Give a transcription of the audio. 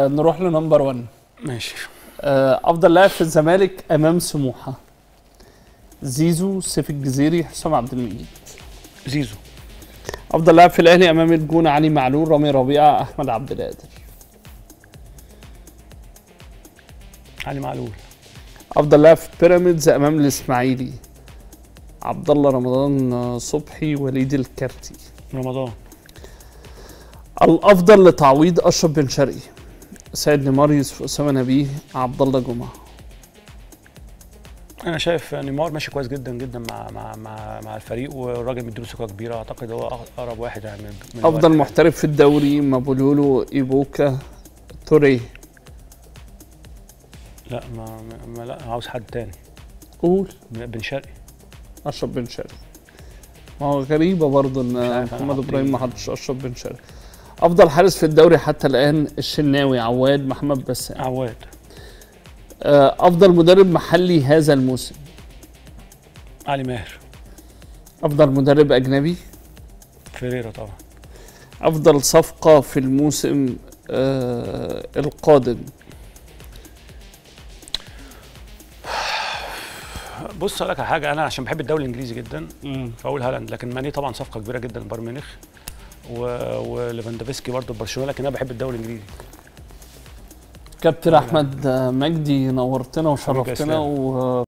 آه نروح لنمبر 1 ماشي آه افضل لاعب في الزمالك امام سموحه زيزو سيف الجزيري حسام عبد المجيد زيزو افضل لاعب في الاهلي امام الجونه علي معلول رامي ربيعه احمد عبد القادر علي معلول افضل لاعب في بيراميدز امام الاسماعيلي عبد الله رمضان صبحي وليد الكارتي رمضان الافضل لتعويض اشرف بن شرقي سيد نيمار يوسف اسامه نبيه عبد الله جمعه انا شايف نيمار ماشي كويس جدا جدا مع مع مع, مع الفريق والراجل مديله ثقه كبيره اعتقد هو أق- اقرب واحد يعني من من افضل الوقت. محترف في الدوري مابولولو ايبوكا توري لا ما, ما- ما لا عاوز حد تاني قول بن شرقي اشرف بن شرقي ما هو غريبه برضه ان عارف أنا محمد حاطين- ابراهيم ما حطش اشرف بن شرقي افضل حارس في الدوري حتى الان الشناوي عواد محمد بسام عواد آه، افضل مدرب محلي هذا الموسم علي ماهر افضل مدرب اجنبي فيريرا طبعا افضل صفقه في الموسم آه القادم بص اقول لك على حاجه انا عشان بحب الدوري الانجليزي جدا فاقول هالاند لكن ماني طبعا صفقه كبيره جدا لبايرن ميونخ و- وليفاندوفسكي برضه برشلونه لكن انا بحب الدوري الانجليزي كابتن احمد مجدي نورتنا وشرفتنا إسلام. و